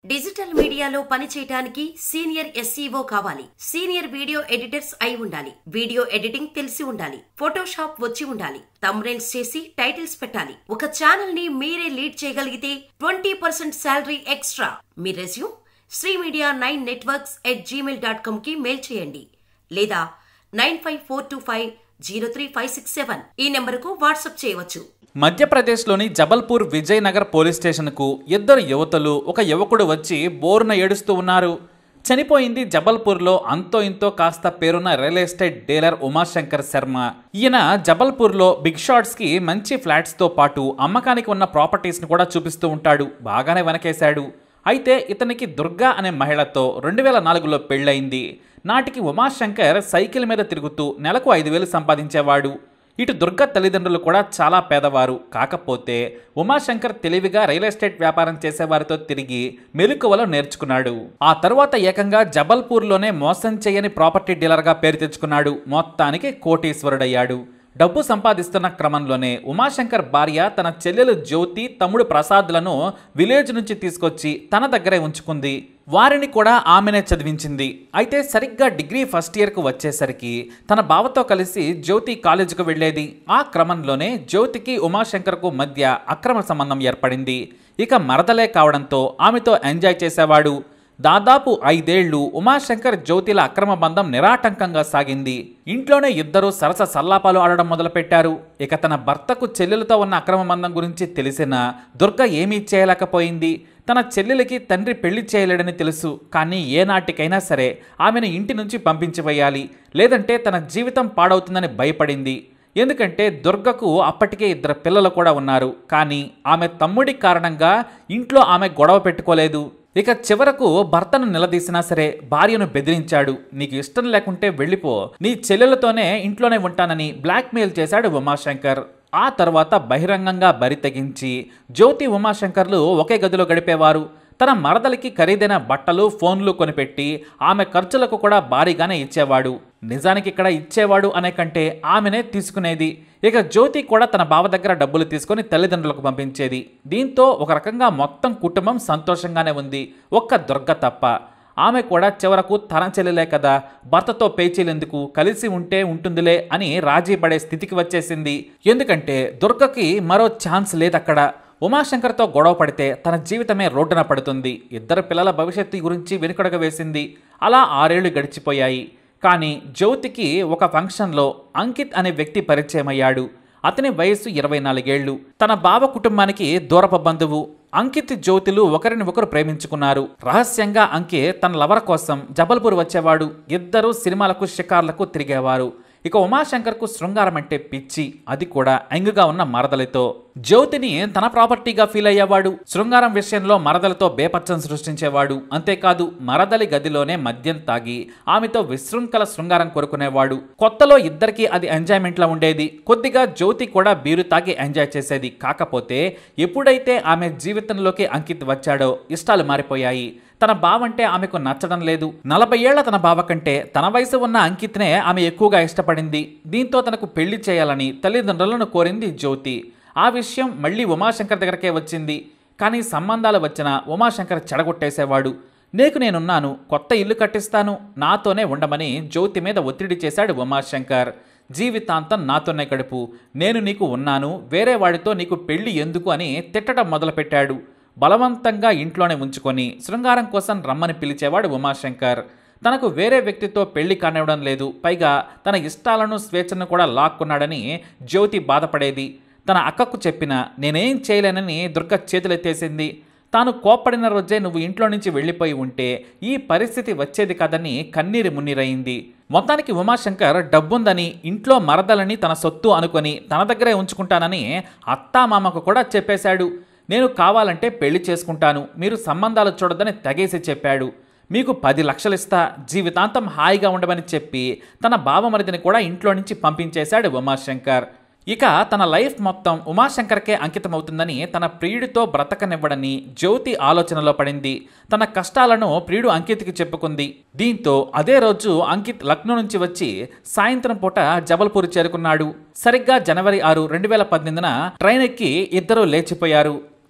digital మీడియాలో పనిచేయటానికి senior SEO కావాలి సీనియర్ వీడియో ఎడిటర్స్ అయి ఉండాలి వీడియో ఎడిటింగ్ తెలిసి ఉండాలి ఫోటోషాప్ వచ్చి ఉండాలి తమ్రైల్స్ చేసి టైటిల్స్ పెట్టాలి ఒక ఛానల్ ని మీరే లీడ్ చేయగలిగితే ట్వంటీ పర్సెంట్ శాలరీ ఎక్స్ట్రా మీ resume Shri media nine networks at Gmail dot com కి మెయిల్ చేయండి లేదా nine five four two five zero three five six seven ఈ నెంబరుకు వాట్సాప్ చేయవచ్చు మధ్యప్రదేశ్లోని జబల్పూర్ విజయనగర్ పోలీస్ స్టేషన్కు ఇద్దరు యువతులు ఒక యువకుడు వచ్చి బోరున ఏడుస్తూ ఉన్నారు చనిపోయింది జబల్పూర్లో అంతో ఇంతో కాస్త పేరున్న real estate dealer Umashankar Sharma ఈయన జబల్పూర్లో బిగ్ షాట్స్కి మంచి ఫ్లాట్స్తో పాటు అమ్మకానికి ఉన్న ప్రాపర్టీస్ని కూడా చూపిస్తూ ఉంటాడు బాగానే వెనకేశాడు అయితే ఇతనికి దుర్గా అనే మహిళతో రెండు వేల నాలుగులో పెళ్ళయింది నాటికి ఉమాశంకర్ సైకిల్ మీద తిరుగుతూ నెలకు ఐదు వేలు సంపాదించేవాడు ఇటు దుర్గ తల్లిదండ్రులు కూడా చాలా పేదవారు కాకపోతే ఉమాశంకర్ తెలివిగా రియల్ ఎస్టేట్ వ్యాపారం చేసేవారితో తిరిగి మెలకువలో నేర్చుకున్నాడు ఆ తరువాత ఏకంగా జబల్పూర్లోనే మోసం చేయని ప్రాపర్టీ డీలర్గా పేరు తెచ్చుకున్నాడు మొత్తానికి కోటీశ్వరుడయ్యాడు డబ్బు సంపాదిస్తున్న క్రమంలోనే ఉమాశంకర్ భార్య తన చెల్లెలు జ్యోతి తమ్ముడు ప్రసాద్లను విలేజ్ నుంచి తీసుకొచ్చి తన దగ్గరే ఉంచుకుంది వారిని కూడా ఆమెనే చదివించింది అయితే సరిగ్గా డిగ్రీ ఫస్ట్ ఇయర్కు వచ్చేసరికి తన బావతో కలిసి జ్యోతి కాలేజీకి వెళ్ళేది ఆ క్రమంలోనే జ్యోతికి ఉమాశంకర్కు మధ్య అక్రమ సంబంధం ఏర్పడింది ఇక మరదలే కావడంతో ఆమెతో ఎంజాయ్ చేసేవాడు దాదాపు ఐదేళ్లు ఉమాశంకర్ జ్యోతిల అక్రమ బంధం నిరాటంకంగా సాగింది ఇంట్లోనే ఇద్దరు సరస సల్లాపాలు ఆడడం మొదలుపెట్టారు ఇక తన భర్తకు చెల్లెలతో ఉన్న అక్రమ బంధం గురించి తెలిసిన దుర్గ ఏమీ చేయలేకపోయింది తన చెల్లెలకి తండ్రి పెళ్లి చేయలేడని తెలుసు కానీ ఏనాటికైనా సరే ఆమెను ఇంటి నుంచి పంపించివేయాలి లేదంటే తన జీవితం పాడవుతుందని భయపడింది ఎందుకంటే దుర్గకు అప్పటికే ఇద్దరు పిల్లలు కూడా ఉన్నారు కానీ ఆమె తమ్ముడి కారణంగా ఇంట్లో ఆమె గొడవ పెట్టుకోలేదు ఇక చివరకు భర్తను నిలదీసినా సరే భార్యను బెదిరించాడు నీకు ఇష్టం లేకుంటే వెళ్ళిపో నీ చెల్లెలతోనే ఇంట్లోనే ఉంటానని బ్లాక్మెయిల్ చేశాడు ఉమాశంకర్ ఆ తర్వాత బహిరంగంగా బరి తెగించి జ్యోతి ఉమాశంకర్లు ఒకే గదిలో గడిపేవారు తన మరదలికి ఖరీదైన బట్టలు ఫోన్లు కొనిపెట్టి ఆమె ఖర్చులకు కూడా భారీగానే ఇచ్చేవాడు నిజానికి ఇక్కడ ఇచ్చేవాడు అనే కంటే ఆమెనే తీసుకునేది ఇక జ్యోతి కూడా తన బావ దగ్గర డబ్బులు తీసుకొని తల్లిదండ్రులకు పంపించేది దీంతో ఒక రకంగా మొత్తం కుటుంబం సంతోషంగానే ఉంది ఒక్క దుర్గ తప్ప ఆమె కూడా చివరకు తన చెల్లెలే కదా భర్తతో పేచీలెందుకు కలిసి ఉంటే ఉంటుందిలే అని రాజీ పడే స్థితికి వచ్చేసింది ఎందుకంటే దుర్గకి మరో ఛాన్స్ లేదక్కడ ఉమాశంకర్తో గొడవ పడితే తన జీవితమే రోడ్డున పడుతుంది ఇద్దరు పిల్లల భవిష్యత్తు గురించి వెనుకడగ వేసింది అలా ఆరేళ్లు గడిచిపోయాయి కానీ జ్యోతికి ఒక ఫంక్షన్లో అంకిత్ అనే వ్యక్తి పరిచయం అయ్యాడు అతని వయస్సు ఇరవై నాలుగేళ్లు తన బావ కుటుంబానికి దూరప బంధువు అంకిత్ జ్యోతిలు ఒకరిని ఒకరు ప్రేమించుకున్నారు రహస్యంగా అంకిత్ తన లవర్ కోసం జబల్పూర్ వచ్చేవాడు ఇద్దరు సినిమాలకు షికార్లకు తిరిగేవారు ఇక ఉమాశంకర్కు శృంగారం అంటే పిచ్చి అది కూడా యంగ్గా ఉన్న మరదలితో జ్యోతిని తన ప్రాపర్టీగా ఫీల్ అయ్యేవాడు శృంగారం విషయంలో మరదలతో బేపచ్చం సృష్టించేవాడు అంతేకాదు మరదలి గదిలోనే మద్యం తాగి ఆమెతో విశృంఖల శృంగారం కోరుకునేవాడు కొత్తలో ఇద్దరికి అది ఎంజాయ్మెంట్లో ఉండేది కొద్దిగా జ్యోతి కూడా బీరు తాగి ఎంజాయ్ చేసేది కాకపోతే ఎప్పుడైతే ఆమె జీవితంలోకి అంకిత్ వచ్చాడో ఇష్టాలు మారిపోయాయి తన బావంటే ఆమెకు నచ్చడం లేదు నలభై ఏళ్ల తన బావ కంటే తన వయసు ఉన్న అంకిత్నే ఆమె ఎక్కువగా ఇష్టపడింది దీంతో తనకు పెళ్లి చేయాలని తల్లిదండ్రులను కోరింది జ్యోతి ఆ విషయం మళ్ళీ ఉమాశంకర్ దగ్గరకే వచ్చింది కానీ సంబంధాలు వచ్చిన ఉమాశంకర్ చెడగొట్టేసేవాడు నీకు నేనున్నాను కొత్త ఇల్లు కట్టిస్తాను నాతోనే ఉండమని జ్యోతి మీద ఒత్తిడి చేశాడు ఉమాశంకర్ జీవితాంతం నాతోనే గడుపు నేను నీకు ఉన్నాను వేరే వాడితో నీకు పెళ్లి ఎందుకు అని తిట్టడం మొదలుపెట్టాడు బలవంతంగా ఇంట్లోనే ఉంచుకొని శృంగారం కోసం రమ్మని పిలిచేవాడు ఉమాశంకర్ తనకు వేరే వ్యక్తితో పెళ్లి కానివ్వడం లేదు పైగా తన ఇష్టాలను స్వేచ్ఛను కూడా లాక్కున్నాడని జ్యోతి బాధపడేది తన అక్కకు చెప్పిన నేనేం చేయలేనని దుర్గ చేతులెత్తేసింది తాను కోప్పడిన రోజే నువ్వు ఇంట్లో నుంచి వెళ్ళిపోయి ఉంటే ఈ పరిస్థితి వచ్చేది కాదని కన్నీరు మున్నీరయింది మొత్తానికి ఉమాశంకర్ డబ్బుందని ఇంట్లో మరదలని తన సొత్తు అనుకొని తన దగ్గరే ఉంచుకుంటానని అత్తామామకు కూడా చెప్పేశాడు నేను కావాలంటే పెళ్లి చేసుకుంటాను మీరు సంబంధాలు చూడొద్దని తెగేసి చెప్పాడు మీకు పది లక్షలు ఇస్తా జీవితాంతం హాయిగా ఉండమని చెప్పి తన బావమరిదిని కూడా ఇంట్లో నుంచి పంపించేశాడు ఉమాశంకర్ ఇక తన లైఫ్ మొత్తం ఉమాశంకర్కే అంకితమవుతుందని తన ప్రియుడితో బ్రతకనివ్వడని జ్యోతి ఆలోచనలో పడింది తన కష్టాలను ప్రియుడు అంకిత్కి చెప్పుకుంది దీంతో అదే రోజు అంకిత్ లక్నో నుంచి వచ్చి సాయంత్రం పూట జబల్పూర్ చేరుకున్నాడు సరిగ్గా జనవరి ఆరు రెండు వేల పద్దెనిమిదిన ట్రైన్ ఎక్కి ఇద్దరూ లేచిపోయారు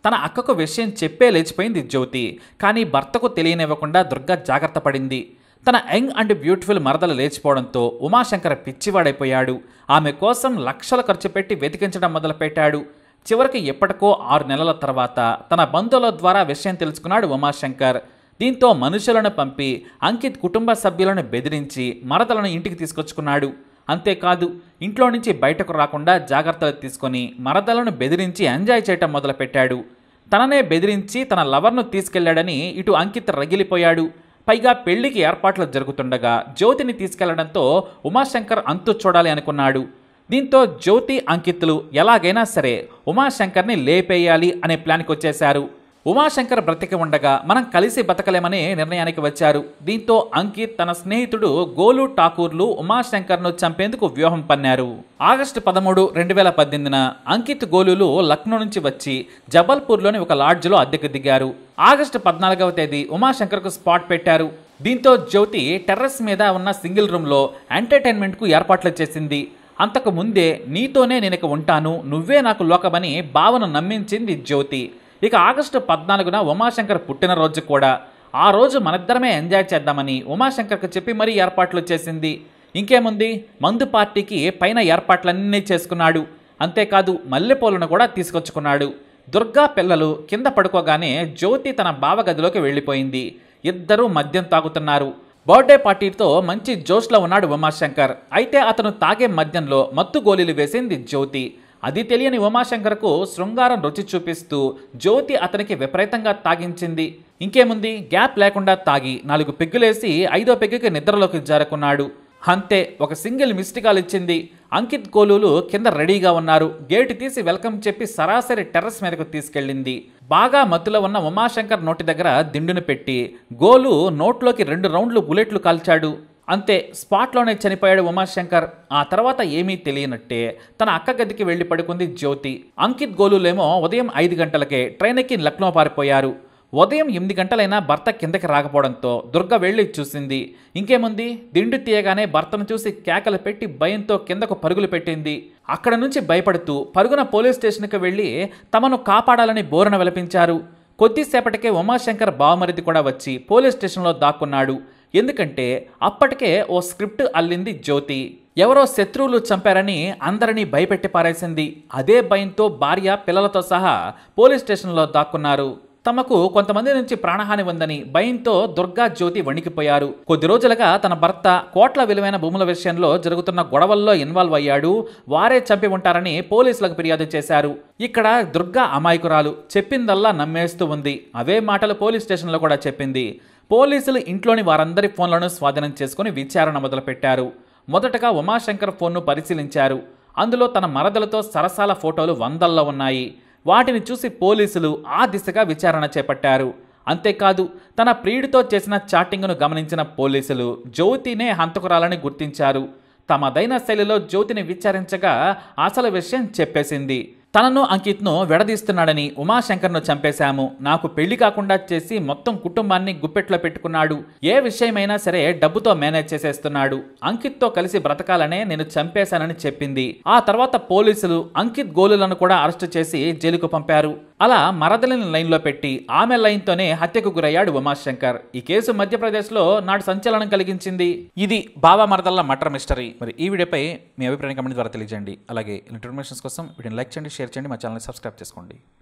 తన అక్కకు విషయం చెప్పే లేచిపోయింది జ్యోతి కానీ భర్తకు తెలియనివ్వకుండా దుర్గా జాగ్రత్త పడింది తన యంగ్ అండ్ బ్యూటిఫుల్ మరదలు లేచిపోవడంతో ఉమాశంకర్ పిచ్చివాడైపోయాడు ఆమె కోసం లక్షలు ఖర్చు పెట్టి వెతికించడం మొదలుపెట్టాడు చివరికి ఎప్పటికో ఆరు నెలల తర్వాత తన బంధువుల ద్వారా విషయం తెలుసుకున్నాడు ఉమాశంకర్ దీంతో మనుషులను పంపి అంకిత్ కుటుంబ సభ్యులను బెదిరించి మరదలను ఇంటికి తీసుకొచ్చుకున్నాడు అంతేకాదు ఇంట్లో నుంచి బయటకు రాకుండా జాగ్రత్తలు తీసుకొని మరదలను బెదిరించి ఎంజాయ్ చేయటం మొదలుపెట్టాడు తననే బెదిరించి తన లవర్ను తీసుకెళ్లాడని ఇటు అంకిత్ రగిలిపోయాడు పైగా పెళ్లికి ఏర్పాట్లు జరుగుతుండగా జ్యోతిని తీసుకెళ్లడంతో ఉమాశంకర్ అంతు చూడాలి అనుకున్నాడు దీంతో జ్యోతి అంకిత్లు ఎలాగైనా సరే ఉమాశంకర్ని లేపేయాలి అనే ప్లాన్కి వచ్చేశారు ఉమాశంకర్ బ్రతికి ఉండగా మనం కలిసి బతకలేమనే నిర్ణయానికి వచ్చారు దీంతో అంకిత్ తన స్నేహితుడు గోలు ఠాకూర్లు ఉమాశంకర్ను చంపేందుకు వ్యూహం పన్నారు ఆగస్టు పదమూడు రెండు వేల పద్దెనిమిదిన అంకిత్ గోలులు లక్నో నుంచి వచ్చి జబల్పూర్లోని ఒక లాడ్జ్లో అద్దెకు దిగారు ఆగస్టు పద్నాలుగవ తేదీ ఉమాశంకర్కు స్పాట్ పెట్టారు దీంతో జ్యోతి టెర్రస్ మీద ఉన్న సింగిల్ రూమ్లో ఎంటర్టైన్మెంట్కు ఏర్పాట్లు చేసింది అంతకు ముందే నీతోనే నేను ఇక ఉంటాను నువ్వే నాకు లోకమని భావన నమ్మించింది జ్యోతి ఇక ఆగస్టు పద్నాలుగున ఉమాశంకర్ పుట్టినరోజు కూడా ఆ రోజు మనిద్దరమే ఎంజాయ్ చేద్దామని ఉమాశంకర్కి చెప్పి మరీ ఏర్పాట్లు చేసింది ఇంకేముంది మందు పార్టీకి పైన ఏర్పాట్లన్నీ చేసుకున్నాడు అంతేకాదు మల్లెపూలను కూడా తీసుకొచ్చుకున్నాడు దుర్గా పిల్లలు కింద పడుకోగానే జ్యోతి తన బావ గదిలోకి వెళ్ళిపోయింది ఇద్దరూ మద్యం తాగుతున్నారు బర్త్డే పార్టీతో మంచి జోష్లో ఉన్నాడు ఉమాశంకర్ అయితే అతను తాగే మద్యంలో మత్తు గోళీలు వేసింది జ్యోతి అది తెలియని ఉమాశంకర్కు శృంగారం రుచి చూపిస్తూ జ్యోతి అతనికి విపరీతంగా తాగించింది ఇంకేముంది గ్యాప్ లేకుండా తాగి నాలుగు పెగ్గులేసి ఐదో పెగ్గుకి నిద్రలోకి జారుకున్నాడు అంతే ఒక సింగిల్ మిస్డ్ కాల్ ఇచ్చింది అంకిత్ కోలులు కింద రెడీగా ఉన్నారు గేటు తీసి వెల్కమ్ చెప్పి సరాసరి టెర్రస్ మీదకు తీసుకెళ్ళింది బాగా మత్తులో ఉన్న ఉమాశంకర్ నోటి దగ్గర దిండును పెట్టి గోలు నోట్లోకి రెండు రౌండ్లు బుల్లెట్లు కాల్చాడు అంతే స్పాట్లోనే చనిపోయాడు ఉమాశంకర్ ఆ తర్వాత ఏమీ తెలియనట్టే తన అక్క గదికి వెళ్లి పడుకుంది జ్యోతి అంకిత్ గోలులేమో ఉదయం ఐదు గంటలకే ట్రైన్ ఎక్కి లక్నో పారిపోయారు ఉదయం ఎనిమిది గంటలైనా భర్త కిందకి రాకపోవడంతో దుర్గ వెళ్ళి చూసింది ఇంకేముంది దిండు తీయగానే భర్తను చూసి కేకలు పెట్టి భయంతో కిందకు పరుగులు పెట్టింది అక్కడ నుంచి భయపడుతూ పరుగున పోలీస్ స్టేషన్కి వెళ్ళి తమను కాపాడాలని బోరన విలపించారు కొద్దిసేపటికే ఉమాశంకర్ బావమరిది కూడా వచ్చి పోలీస్ స్టేషన్లో దాక్కున్నాడు ఎందుకంటే అప్పటికే ఓ స్క్రిప్ట్ అల్లింది జ్యోతి ఎవరో శత్రువులు చంపారని అందరినీ భయపెట్టి పారేసింది అదే భయంతో భార్య పిల్లలతో సహా పోలీస్ స్టేషన్లో దాక్కున్నారు తమకు కొంతమంది నుంచి ప్రాణహాని ఉందని భయంతో దుర్గా జ్యోతి వణికిపోయారు కొద్ది రోజులుగా తన భర్త కోట్ల విలువైన భూముల విషయంలో జరుగుతున్న గొడవల్లో ఇన్వాల్వ్ అయ్యాడు వారే చంపి ఉంటారని పోలీసులకు ఫిర్యాదు చేశారు ఇక్కడ దుర్గా అమాయకురాలు చెప్పిందల్లా నమ్మేస్తూ ఉంది అవే మాటలు పోలీస్ స్టేషన్లో కూడా చెప్పింది పోలీసులు ఇంట్లోని వారందరి ఫోన్లను స్వాధీనం చేసుకుని విచారణ మొదలుపెట్టారు మొదటగా ఉమాశంకర్ ఫోన్ను పరిశీలించారు అందులో తన మరదలతో సరసాల ఫోటోలు వందల్లో ఉన్నాయి వాటిని చూసి పోలీసులు ఆ దిశగా విచారణ చేపట్టారు అంతేకాదు తన ప్రియుడితో చేసిన చాటింగ్ను గమనించిన పోలీసులు జ్యోతినే హంతకురాలని గుర్తించారు తమదైన శైలిలో జ్యోతిని విచారించగా అసలు విషయం చెప్పేసింది తనను అంకిత్ను విడదీస్తున్నాడని ఉమాశంకర్ను చంపేశాము నాకు పెళ్లి కాకుండా చేసి మొత్తం కుటుంబాన్ని గుప్పెట్లో పెట్టుకున్నాడు ఏ విషయమైనా సరే డబ్బుతో మేనేజ్ చేసేస్తున్నాడు అంకిత్తో కలిసి బ్రతకాలనే నేను చంపేశానని చెప్పింది ఆ తర్వాత పోలీసులు అంకిత్ గోలులను కూడా అరెస్టు చేసి జైలుకు పంపారు అలా మరదలిని లైన్లో పెట్టి ఆమె లైన్తోనే హత్యకు గురయ్యాడు ఉమాశంకర్ ఈ కేసు మధ్యప్రదేశ్లో నాడు సంచలనం కలిగించింది ఇది బాబా మరదల్ల మటర్ మిస్టరీ మరి ఈ వీడియోపై మీ అభిప్రాయం కమెంట్ ద్వారా తెలియజేయండి అలాగే ఇన్ఫర్మేషన్స్ కోసం వీడియోని లైక్ చేయండి షేర్ చేయండి మా ఛానల్ని సబ్స్క్రైబ్ చేసుకోండి